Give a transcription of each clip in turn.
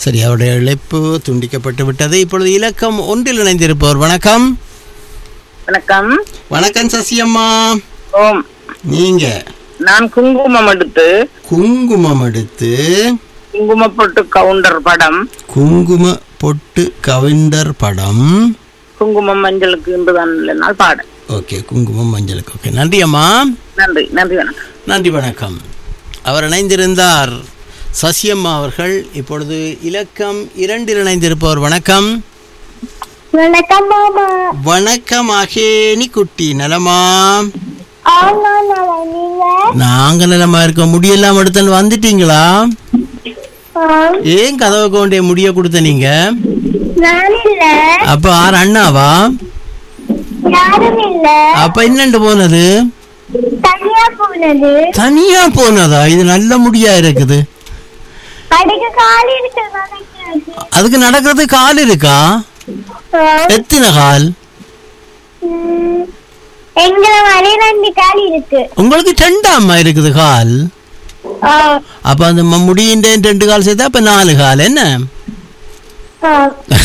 சரி அவருடைய இழைப்பு துண்டிக்கப்பட்டு விட்டது இப்பொழுது இலக்கம் ஒன்றில் இணைந்திருப்பவர் வணக்கம் வணக்கம் வணக்கம் சசியம்மா ஓம் நீங்க நான் குங்குமம் எடுத்து குங்குமம் எடுத்து குங்கும பொட்டு கவுண்டர் படம் குங்கும பொட்டு கவிண்டர் படம் குங்குமம் மஞ்சளுக்கு இன்றுதான் நல்ல நாள் பாட ஓகே குங்குமம் மஞ்சளுக்கு ஓகே நன்றி அம்மா நன்றி நன்றி வணக்கம் நன்றி வணக்கம் அவர் இணைந்திருந்தார் சசியம்மா அவர்கள் இப்பொழுது இலக்கம் இரண்டில் இணைந்திருப்பவர் வணக்கம் வணக்கம் மாமா வணக்கம் அகேனி குட்டி நலமா ஆமா நல்லா நீங்க நாங்க நலமா இருக்க முடியெல்லாம் எடுத்துன்னு வந்துட்டீங்களா ஆம், ஏன் கதவை கொண்டே முடிய கொடுத்த நீங்க நான் இல்ல அப்ப ஆறு அண்ணாவா யாரும் இல்ல அப்ப என்னண்டு போனது தனியா போனது தனியா போனதா இது நல்ல முடியா இருக்குது அதுக்கு காலி இருக்கு நினைக்கிறது அதுக்கு நடக்கிறது கால் இருக்கா எத்தனை கால் ம், எங்களை மாதிரி ரெண்டு காலி இருக்கு உங்களுக்கு ரெண்டாம்மா இருக்குது கால் ஆ, அப்ப அந்த ம- முடியின் ரெண்டு கால் சேர்த்தா அப்ப நாலு கால் என்ன ஆ.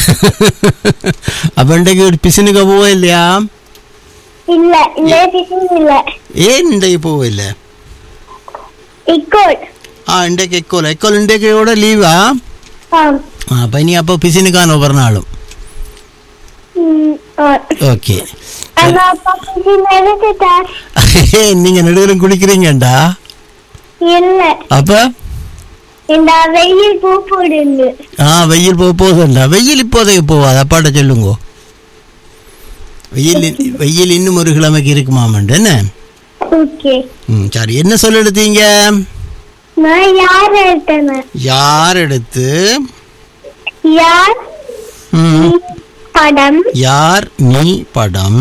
அப்ப இன்றைக்கு ஒரு பிசினுக்கு போவ இல்லையா இல்ல இந்த டிசைன் இல்ல ஏன் இன்றைக்கு போவ இல்ல இக்கோட் ஆ இன்றைக்கு எக்கோல் எக்கோல் இன்றைக்கோட லீவா ஆம். அப்ப நீ அப்போ பிசினுக்கான ஒவ்வொரு நாளும் ம், ஆ. ஓகே ஆனா அப்பா டிசைன் எடுத்துட்டார் நீங்க நடுவில் குளிக்கிறீங்கடா இல்ல அப்ப இந்த வெயில் பூ போடுங்க ஆ வெயில் போக போகுதுண்டா வெயில் இப்போதைக்கு போவாது அப்பாட்ட சொல்லுங்க வெயில் இன்- வெயில் இன்னும் ஒரு கிழமைக்கு இருக்குமாமண்டு என்ன ஓகே ம் சரி என்ன சொல்ல எடுத்தீங்க நான் யார் எடுத்தேன் யார் எடுத்து யார் ம், படம் யார் நீ படம்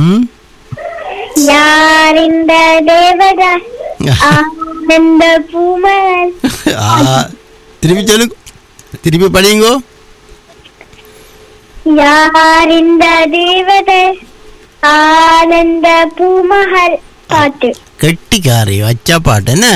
யார் இந்த தேவதா ஆனந்த பூமலர் ஆ, திருப்பி சொல்லுங்க திருப்பி படியுங்கோ யார் இந்த தேவதை ஆனந்த பூமகள் பாட்டு கெட்டிக்காரி வச்சா பாட்டு என்ன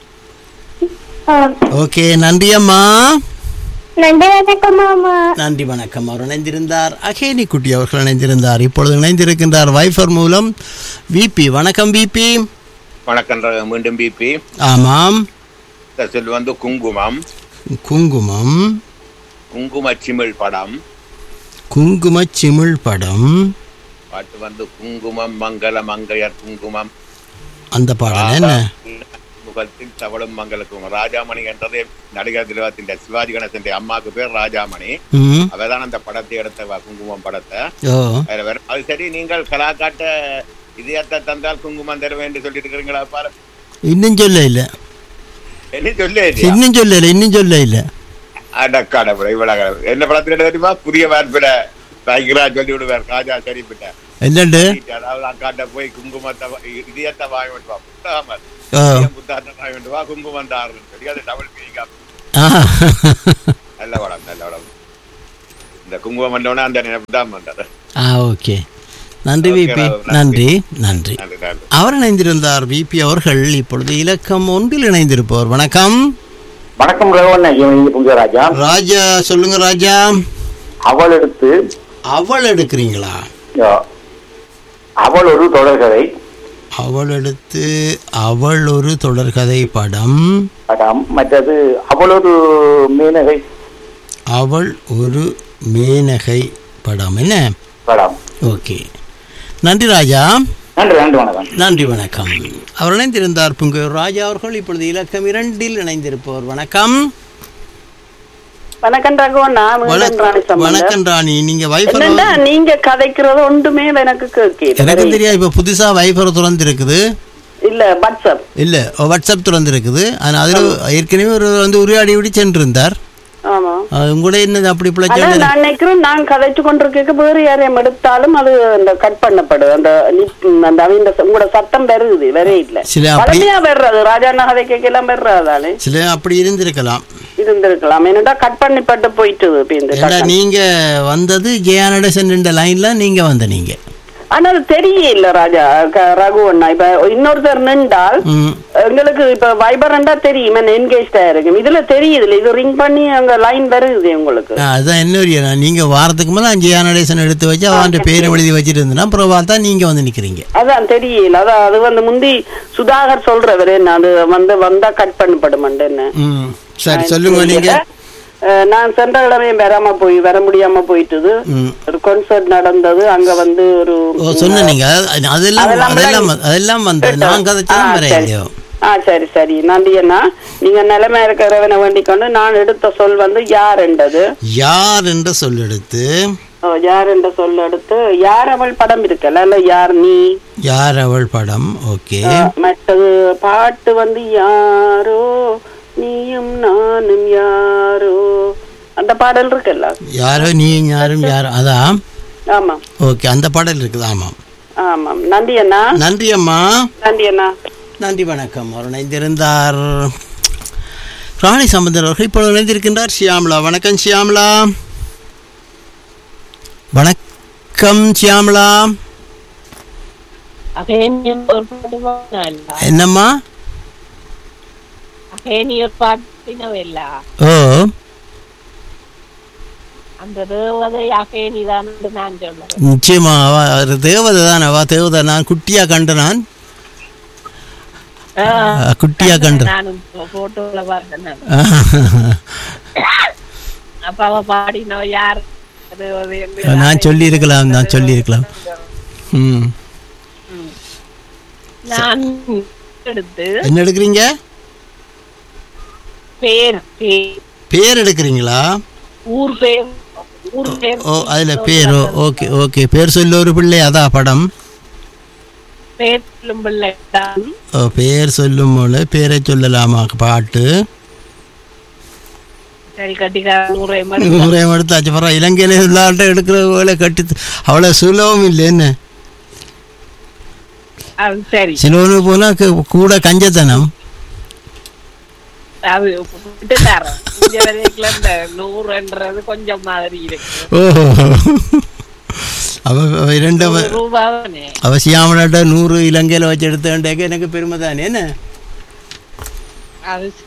ஆம். ஓகே நன்றி அம்மா நன்றி வணக்கம் மாமா நன்றி வணக்கம் அவர் இணைந்திருந்தார் அகேனி குட்டி அவர்கள் இணைந்திருந்தார் இப்பொழுது இணைந்திருக்கின்றார் வைஃபர் மூலம் விபி வணக்கம் விபி வணக்கம் ர- மீண்டும் பிபி ஆமாம் சொல் வந்து குங்குமம் குங்குமம் குங்கும சிமிழ் படம் குங்கும சிமிழ் படம் பாட்டு வந்து குங்குமம் மங்கள மங்கையர் குங்குமம் அந்த பாடல் என்ன முகத்தில் தவளும் மங்கள குங்குமம் ராஜாமணி என்றது நடிகர் திலகத்தின் சிவாஜி கணேசன் அம்மாவுக்கு பேர் ராஜாமணி ம் அவதான் அந்த படத்தை எடுத்த வ- குங்குமம் படத்தை ஓ அதுல வேற- அது சரி நீங்கள் கலாக்காட்ட இதயத்தை தந்தால் குங்குமம் தருவேன் என்று சொல்லிட்டு இருக்கிறீங்களா பாரு இன்னும் சொல்ல இல்லை என்ன சொல்லு இன்னும் சொல்ல இல்லை இன்னும் சொல்ல இல்லை அடக்காட இவ்வளவு என்ன படத்துல தெரியுமா புதிய வார்ப்பிட டைகரா சொல்லி விடுவார் ராஜா சரிப்பிட்ட என்னண்டு அதாவது அக்காட்ட போய் குங்குமத்தை வா- இதயத்தை வாங்கிட்டு வா புத்தகம் ஓ புத்தகத்தை வாங்கிட்டு வா குங்குமம் தாருன்னு சொல்லி அது டபுள் மீனிங் ஆ நல்ல படம் நல்ல படம் இந்த குங்குமம் வந்தோடனே அந்த நினைப்பு தான் வந்தது ஆ ஓகே நன்றி Okay, விபி ராகுல், நன்றி நன்றி நன்றி நன்றி அவர் இணைந்திருந்தார் விபி அவர்கள் இப்பொழுது இலக்கம் ஒன்றில் இணைந்திருப்பவர் வணக்கம் வணக்கம் ரகுவண்ண இவன் புங்கராஜா ராஜா சொல்லுங்க ராஜா அவள் எடுத்து அவள் எடுக்கிறீங்களா அஹ், அவள் ஒரு தொடர்கதை அவள் எடுத்து அவள் ஒரு தொடர்கதை படம் படம் மற்றது அவள் ஒரு மீனகை அவள் ஒரு மேனகை படம் என்ன படம் ஓகே நன்றி ராஜா நன்றி நன்றி வணக்கம் நன்றி வணக்கம் அவர் இணைந்திருந்தார் புங்கூர் ராஜா அவர்கள் இப்பொழுது இலக்கம் இரண்டில் இணைந்திருப்பவர் வணக்கம் வணக்கம் ரகுவண்ணா மீண்டும் ராணி வணக்கம் சம்பந்தம். வணக்கம் ராணி நீங்க வைஃபர் என்னண்டா நீங்க கதைக்கிறது ஒன்றுமே எனக்கு கேட்கல எனக்கு தெரியாது இப்ப புதுசா வைஃபர் திறந்து இருக்குது இல்ல வாட்ஸ்அப் இல்ல வாட்ஸ்அப் திறந்து இருக்குது ஆனா அதுல ஏற்கனவே ஒரு வந்து உரையாடி விடி சென்றிருந்தார் ஆமா அது கூட என்னது அப்படி ஆனா பிழைச்சா நான் நினைக்கிறேன் நான் கதைச்சு கொண்டிருக்க வேறு யாரையும் எடுத்தாலும் அது அந்த கட் பண்ணப்படும் அந்த நிப்- அந்த அவங்க உங்களோட சத்தம் வருது வரே இல்ல சில அப்படி பழமையா வர்றது ராஜா கதை கேட்கலாம் வர்றதானே சில அப்படி இருந்திருக்கலாம் இருந்திருக்கலாம் என்னடா கட் பண்ணப்பட்டு போயிட்டுது இப்ப இந்த ஏன்னா கட்டம். நீங்க வந்தது ஜெயா நடேசன் லைன்ல நீங்க வந்த நீங்க ஆனா அது தெரியல ராஜா க- ரகு அண்ணா இப்ப இன்னொருத்தர் நின்றால் ம் எங்களுக்கு இப்ப வைபரண்டா தெரியும் என்ன என்கேஜ்டா இருக்கும் இதுல தெரியுதுல இது ரிங் பண்ணி அங்க லைன் வருது உங்களுக்கு ஆ, அதுதான் என்ன ஒரு நான் நீங்க வாரத்துக்கு மேலே அஞ்சு ஆனடேசன் எடுத்து வச்சு அவன் பேரை எழுதி வச்சுட்டு இருந்தேன்னா அப்புறம் பார்த்தா நீங்க வந்து நிக்கிறீங்க அதான் தெரியல அதான் அது வந்து முந்தி சுதாகர் சொல்றவர் என்ன அது வந்து வந்தா கட் பண்ணப்படுமான்னு ம் சரி சொல்லுங்க நீங்க அஹ் நான் சென்ற கிழமை வராம போய் வர முடியாம போயிட்டுது ம் ஒரு கான்சர்ட் நடந்தது அங்க வந்து ஒரு ஓ சொன்ன நீங்க அது- அதெல்லாம் அதெல்லாம் அதெல்லாம் வ- அதெல்லாம் வந்தது நான் கதைச்சதான் ஆ, வர சரி. இல்லையோ ஆ சரி சரி நன்றி அண்ணா நீங்க நிலைமை இருக்கிறவனை வேண்டிக் கொண்டு நான் எடுத்த சொல் வந்து யார் என்றது யார் என்ற சொல்லெடுத்து ஓ, யார் என்ற சொல் எடுத்து யார் அவள் படம் இருக்கல இல்ல யார் நீ யார் அவள் படம் ஓகே ஆ, மற்றது பாட்டு வந்து யாரோ நீயும் நானும் யாரோ அந்த பாடல் இருக்குல்ல யாரோ நீ யாரும் யாரும் அதான் ஆமா ஓகே அந்த பாடல் இருக்குது ஆமாம் ஆமாம் நன்றி அண்ணா நன்றி அம்மா நன்றி அண்ணா நன்றி வணக்கம் அவர் இணைந்திருந்தார் ராணி சம்பந்தர் அவர்கள் இப்பொழுது இணைந்திருக்கின்றார் ஷியாம்லா வணக்கம் ஷியாம்லா வணக்கம் ஷியாம்லா അഹേനിയൻ ഒരു പാടില്ല என்னம்மா അഹേനി ഒരു പാട്ടിനവല്ല ஓ அந்த தேவதை அகேனி தான் நான் சொல்றேன் நிச்சயமா அவ ஒரு தேவதை தான் அவ தேவதை நான் குட்டியா கண்டு நான் அஹ், குட்டியா கண்டு நானும் போட்டோல பார்த்தேன் நான். அப்ப அவ பாடினவ யார் தேவதை என்று நான் சொல்லி இருக்கலாம் நான் சொல்லி இருக்கலாம் ம் நான் எடுத்து என்ன எடுக்கிறீங்க பேர் பேர் பேர் எடுக்கிறீங்களா ஊர் பேர் ஊர் பேர் ஓ அதில் பேர் ஓ ஓகே ஓகே பேர் சொல்ல ஒரு பிள்ளை அதான் படம் பேர் சொல்லும் பிள்ளை தான் ஓ பேர் சொல்லும் போது பேரை சொல்லலாமா பாட்டு சரி கட்டிக்கார நூறு நூறு எடுத்தாச்சு பரவாயில்ல இலங்கையில் எல்லார்ட்ட எடுக்கிற வேலை கட்டி அவ்வளோ சுலபம் இல்லை என்ன அது சரி சிலவனு போனால் கூட கஞ்சத்தனம் அது விட்டு தரேன் இங்க வரைக்கும் இந்த நூறுன்றது கொஞ்சம் மாதிரி இருக்கு ஓஹோ அவ அவ இரண்டு அவ நூறு ரூபாவே அவ சியாமலாட்ட நூறு இலங்கையில் வச்சு எடுத்தேன்டேக்க எனக்கு பெருமை தானே என்ன அது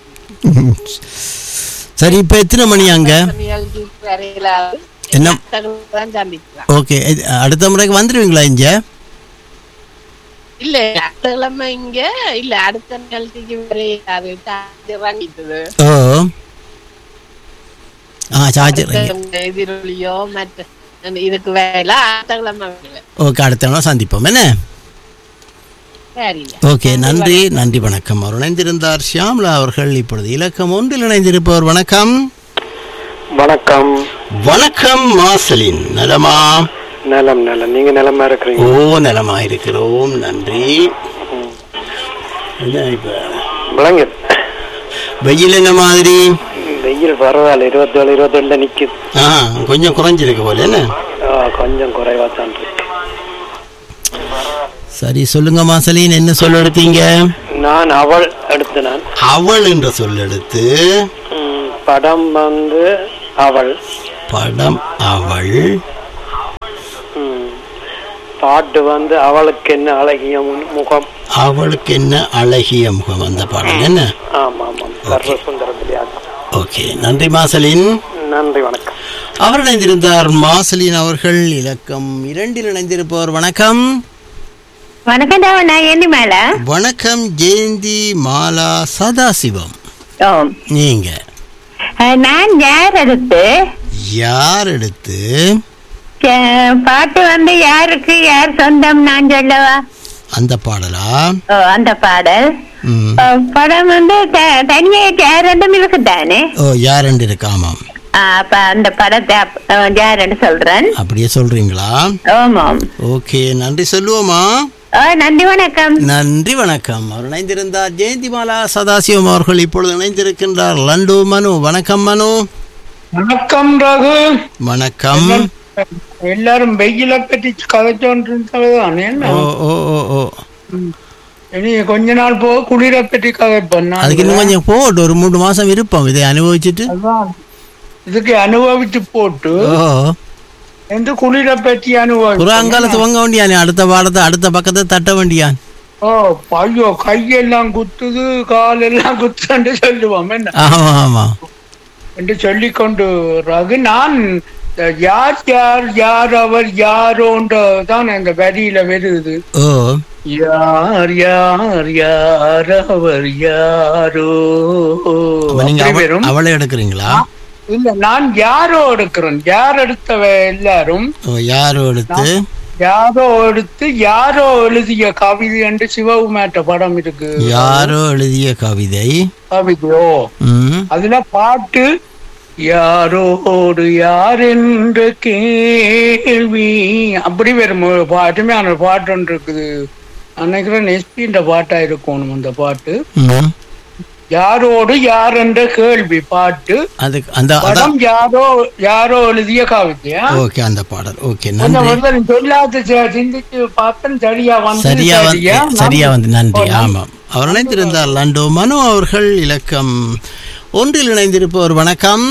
சரி இப்போ எத்தனை மணி அங்கே நிகழ்ச்சி வரையில என்ன தான் சந்திக்கலாம் ஓகே இது- அடுத்த முறைக்கு வந்துடுவீங்களா இங்கே இல்ல அடுத்த கிழமை இங்க இல்ல அடுத்த நிகழ்ச்சிக்கு வரையாது இறங்கிட்டது ஓ ஆ சார்ஜர் எதிரொலியோ மற்ற இதுக்கு வேலை அடுத்த கிழமை வேலை ஓகே அடுத்த நாள் சந்திப்போம் என்ன சரிங்க ஓகே நன்றி நன்றி வணக்கம் அவர் இணைந்திருந்தார் ஷியாம்லா அவர்கள் இப்பொழுது இலக்கம் ஒன்றில் இணைந்திருப்பவர் வணக்கம் வணக்கம் வணக்கம் மாசலின் நலமா நலம் நலம் நீங்க நலமா இருக்கிறீங்க ஓ நலமா இருக்கிறோம் நன்றி என்ன இப்ப விளங்கு வெயில் என்ன மாதிரி வெயில் பரவாயில்ல இருபத்தேழு இருபத்தெண்டுல நிக்குது ஆ கொஞ்சம் குறைஞ்சிருக்கு போல என்ன ஆ, கொஞ்சம் குறைவா தான் இருக்கு சரி சொல்லுங்க மாசலின் என்ன சொல்ல எடுத்தீங்க நான் அவள் எடுத்து நான் அவள் என்ற சொல் எடுத்து ம், படம் வந்து அவள் படம் அவள் ம், பாட்டு வந்து அவளுக்கு என்ன அழகிய முன்- முகம் அவளுக்கு என்ன அழகிய முகம் அந்த பாடல் என்ன ஆமா ஆமாம் சர்வ சுந்தரம் விளையாட்டு ஓகே நன்றி மாசலின் நன்றி வணக்கம் அவர் இணைந்திருந்தார் மாசலின் அவர்கள் இலக்கம் இரண்டில் இணைந்திருப்பவர் வணக்கம் வணக்கம் தேவா நான் ஏந்தி மேல வணக்கம் ஜெயந்தி மாலா சதாசிவம் ஓ நீங்க அஹ், நான் யார் எடுத்து யார் எடுத்து அஹ், பாட்டு வந்து யாருக்கு யார் சொந்தம் நான் சொல்லவா அந்த பாடலா ஓ அந்த பாடல் ம். ஓ, படம் வந்து த- தனியா யார் ரெண்டும் இருக்குதானே ஓ யார் ரெண்டு இருக்கு ஆமாம் ஆ, அப்ப அந்த படத்தை அப்- அஹ், யார் ரெண்டு சொல்றேன் அப்படியே சொல்றீங்களா ஆமாம் ஓகே நன்றி சொல்லுவோமா ஓ நன்றி வணக்கம் நன்றி வணக்கம் அவர் இணைந்திருந்தார் ஜெயந்தி மாலா சதாசிவம் அவர்கள் இப்பொழுது இணைந்திருக்கின்றார் லண்டு மனு வணக்கம் மனு வணக்கம் ரகு வணக்கம் எல்லாரும் வெயில பற்றி கதைச்சோன்றிருந்ததுதான் என்ன ஓ ஓ ஓ ஓ இனி கொஞ்ச நாள் போக குளிரை பற்றி கதைப்பேன் நான் அதுக்கு இன்னும் கொஞ்சம் போட்டு ஒரு மூணு மாசம் இருப்போம் இதை அனுபவிச்சுட்டு அதான் இதுக்கு அனுபவிச்சு போட்டு ஓ என்று குளிர பற்றி அனுபவம் புறாங்கால துவங்க வேண்டியானே அடுத்த பாடத்தை அடுத்த பக்கத்தை தட்ட வேண்டியான் ஓ ஐயோ கையெல்லாம் குத்துது கால் எல்லாம் குத்துன்னு சொல்லுவோம் என்ன ஆமா ஆமா என்று சொல்லிக்கொண்டு ரகு நான் இந்த யார் யார் யார் அவர் யாரோன்ற தான் அந்த வரியில வருது ஓ யார் யார் யார் அவர் யாரோ அப்ப நீங்க அப்படி அவ- வரும் அவளை எடுக்கிறீங்களா இல்ல நான் யாரோ எடுக்கிறேன் யார் எடுத்தவ எல்லாரும் ஓ யாரோ எடுத்து யாரோ எடுத்து யாரோ எழுதிய கவிதை என்று சிவகுமார்ட்ட படம் இருக்கு யாரோ எழுதிய கவிதை கவிதையோ ம் அதுல பாட்டு யாரோடு யார் என்ற கேள்வி அப்படி வரும் ஒரு பாட்டுமையான பாட்டு ஒன்று இருக்குது நினைக்கிறேன் எஸ்பின்ற பாட்டா இருக்கணும் அந்த பாட்டு ம் யாரோடு யார் என்ற கேள்வி பாட்டு அதுக்கு அந்த அதான் படம் யாரோ யாரோ எழுதிய கவிதையா ஓகே அந்த பாடல் ஓகே அந்த நன்றி ஒருத்தர் சொல்லாத சி- சிந்திச்சு பார்த்தேன் சரியா வந்து சரியா வந்து சரியா சரியா வந்து நன்றி ஆமாம் அவர் இணைந்திருந்தார் லண்டோ மனு அவர்கள் இலக்கம் ஒன்றில் இணைந்திருப்பவர் வணக்கம்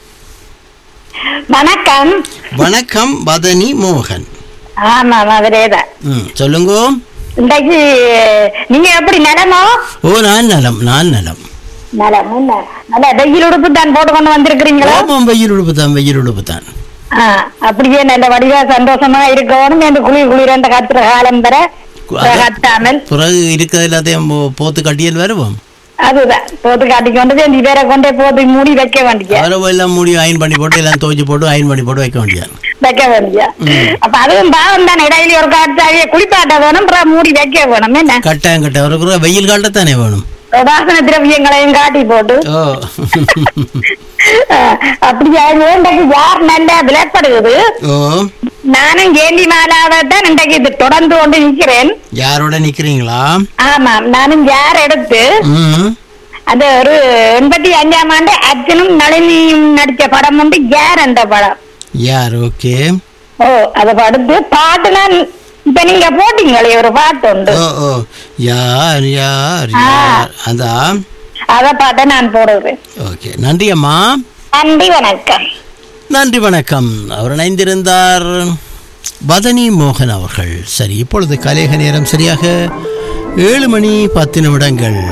வணக்கம் வணக்கம் பதனி மோகன் ஆமாம் அவரேதான் ம் சொல்லுங்க இன்றைக்கு நீங்க எப்படி நிலமோ ஓ நான் நலம் நான் நலம் நலம் என்ன நல்ல வெயில் உடுப்பு தான் போட்டு கொண்டு வந்திருக்கிறீங்களா கோபம் வெயில் உடுப்பு தான் வெயில் உடுப்பு தான் ஆ, அப்படியே நல்ல வடிவா சந்தோஷமா இருக்கணும் என்று குளிர் குளிரண்ட கத்துற காலம் பெற அதான். கத்தாமல் பிறகு இருக்கிறது எல்லாத்தையும் போ- போத்து கட்டியல் வருவோம் அதுதான் போட்டு காட்டி கொண்டு நீ வேற கொண்டே போட்டு மூடி வைக்க வேண்டிய அவரை எல்லாம் மூடி அயன் பண்ணி போட்டு எல்லாம் துவைச்சு போட்டு அயன் பண்ணி போட்டு வைக்க வேண்டியது வைக்க வேண்டிய அப்ப அதுவும் பாவம் தானே இடையில ஒரு காற்றாவிய குளிப்பாட்ட வேணும் அப்புறம் மூடி வைக்க வேணும் என்ன கட்டாயம் கட்டாயம் அவருக்கு வெயில் காலத்தானே வேணும் உதாசன திரவியங்களையும் காட்டி போட்டு ஓ அஹ், அப்படியா இன்றைக்கு யார் நல்ல விளையாடுது ஓ நானும் ஜெயந்தி மாலாவை தான் இன்றைக்கு இது தொடர்ந்து கொண்டு நிக்கிறேன் யாரோட நிக்கிறீங்களா ஆமாம் நானும் யார் எடுத்து ம் அது ஒரு எண்பத்தி அஞ்சாம் ஆண்டு அர்ஜுனும் நளினியும் நடிச்ச படம் உண்டு யார் அந்த படம் யார் ஓகே ஓ அதை படுத்து பாட்டு நான் இப்ப நீங்க போட்டீங்களே ஒரு பாட்டு உண்டு ஓ ஓ யார் யார் ஆ. யார் அதான் அத பாட்டை நான் போடுறேன் ஓகே நன்றி அம்மா நன்றி வணக்கம் நன்றி வணக்கம் அவர் இணைந்திருந்தார் பதனி மோகன் அவர்கள் சரி இப்பொழுது கலேக நேரம் சரியாக ஏழு மணி பத்து நிமிடங்கள்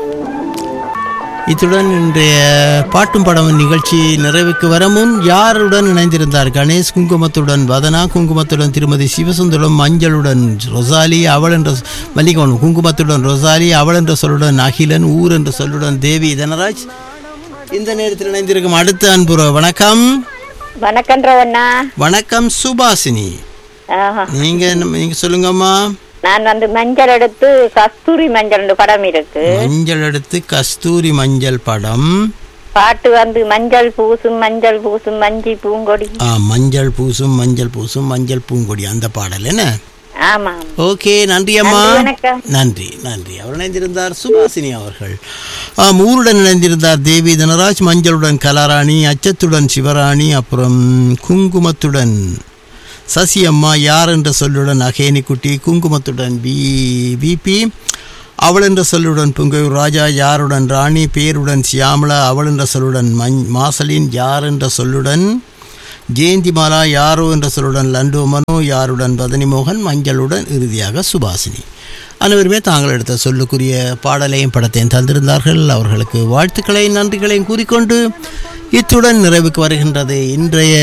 இத்துடன் இன்றைய பாட்டும் படமும் நிகழ்ச்சி நிறைவுக்கு வர முன் யாருடன் இணைந்திருந்தார் கணேஷ் குங்குமத்துடன் வதனா குங்குமத்துடன் திருமதி சிவசுந்தரம் மஞ்சளுடன் ரொசாலி அவள் என்ற மல்லிகவன் குங்குமத்துடன் ரொசாலி அவள் என்ற சொல்லுடன் அகிலன் ஊர் என்ற சொல்லுடன் தேவி தனராஜ் இந்த நேரத்தில் இணைந்திருக்கும் அடுத்த அன்புற வணக்கம் வணக்கம் ரவண்ணா வணக்கம் சுபாசினி நீங்க என்ன- நீங்க சொல்லுங்கம்மா நான் வந்து மஞ்சள் எடுத்து கஸ்தூரி மஞ்சள் படம் இருக்கு மஞ்சள் எடுத்து கஸ்தூரி மஞ்சள் படம் பாட்டு வந்து மஞ்சள் பூசும் மஞ்சள் பூசும் மஞ்சி பூங்கொடி ஆ மஞ்சள் பூசும் மஞ்சள் பூசும் மஞ்சள் பூங்கொடி அந்த பாடல் என்ன ஆமா ஓகே நன்றி அம்மா நன்றி, வணக்கம். நன்றி நன்றி அவர் இணைந்திருந்தார் சுபாசினி அவர்கள் ஆம் ஊருடன் இணைந்திருந்தார் தேவி தனராஜ் மஞ்சளுடன் கலாராணி அச்சத்துடன் சிவராணி அப்புறம் குங்குமத்துடன் சசி அம்மா யார் என்ற சொல்லுடன் அகேனிக்குட்டி குங்குமத்துடன் பி பிபி அவள் என்ற சொல்லுடன் புங்கையூர் ராஜா யாருடன் ராணி பேருடன் சியாமளா அவள் என்ற சொல்லுடன் மஞ் மாசலின் யார் என்ற சொல்லுடன் ஜெயந்திமாலா யாரோ என்ற சொல்லுடன் லண்டோ மனோ யாருடன் பதனி மோகன் மஞ்சளுடன் இறுதியாக சுபாசினி அனைவருமே தாங்கள் எடுத்த சொல்லுக்குரிய பாடலையும் படத்தையும் தந்திருந்தார்கள் அவர்களுக்கு வாழ்த்துக்களையும் நன்றிகளையும் கூறிக்கொண்டு இத்துடன் நிறைவுக்கு வருகின்றது இன்றைய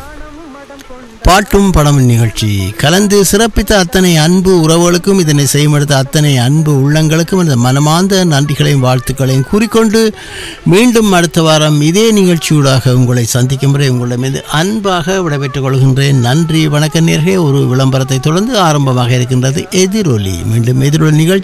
பாட்டும் படம் நிகழ்ச்சி கலந்து சிறப்பித்த அத்தனை அன்பு உறவுகளுக்கும் இதனை செய்யமெடுத்த அத்தனை அன்பு உள்ளங்களுக்கும் இந்த மனமார்ந்த நன்றிகளையும் வாழ்த்துக்களையும் கூறிக்கொண்டு மீண்டும் அடுத்த வாரம் இதே நிகழ்ச்சியூடாக உங்களை சந்திக்கும் வரை உங்களிடமிருந்து அன்பாக விடைபெற்றுக் கொள்கின்றேன் நன்றி வணக்க நேர்களே ஒரு விளம்பரத்தை தொடர்ந்து ஆரம்பமாக இருக்கின்றது எதிரொலி மீண்டும் எதிரொலி நிகழ்ச்சி